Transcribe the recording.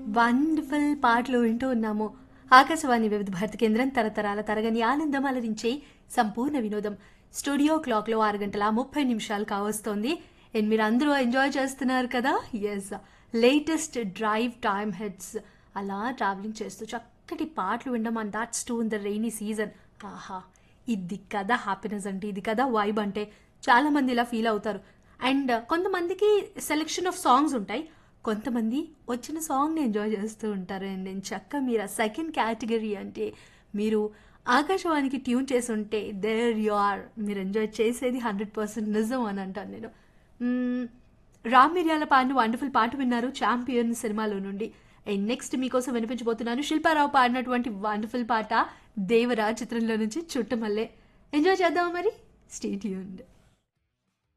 wonderful పాటలు వింటూ ఉన్నాము ఆకాశవాణి వివిధ భారత కేంద్రం తరతరాల తరగని ఆనందం అలరించే సంపూర్ణ వినోదం స్టూడియో క్లాక్ లో ఆరు గంటల ముప్పై నిమిషాలు కావస్తోంది అండ్ మీరు అందరూ ఎంజాయ్ చేస్తున్నారు కదా yes latest drive time heads అలా ట్రావెలింగ్ చేస్తూ చక్కటి పాటలు వినడం and that's too in the rainy season ఆహా ఇది కదా హ్యాపీనెస్ అంటే ఇది కదా వైబ్ అంటే చాలా మంది ఇలా ఫీల్ అవుతారు అండ్ కొంతమందికి సెలెక్షన్ ఆఫ్ సాంగ్స్ ఉంటాయి కొంతమంది వచ్చిన సాంగ్ని ఎంజాయ్ చేస్తూ ఉంటారు అండ్ నేను చక్క మీరు ఆ సెకండ్ కేటగిరీ అంటే మీరు ఆకాశవాణికి ట్యూన్ చేసి ఉంటే దేర్ యు ఆర్ మీరు ఎంజాయ్ చేసేది హండ్రెడ్ పర్సెంట్ నిజం అని అంటాను నేను మ్మ్, రామ్ మిర్యాల పాడిన వండర్ఫుల్ పాట విన్నారు ఛాంపియన్ సినిమాలో నుండి అండ్ నెక్స్ట్ మీకోసం వినిపించబోతున్నాను శిల్పారావు పాడినటువంటి వండర్ఫుల్ పాట దేవరా చిత్రంలో నుంచి చుట్టమల్లే ఎంజాయ్ చేద్దామా మరి స్టేట్ యూన్డ్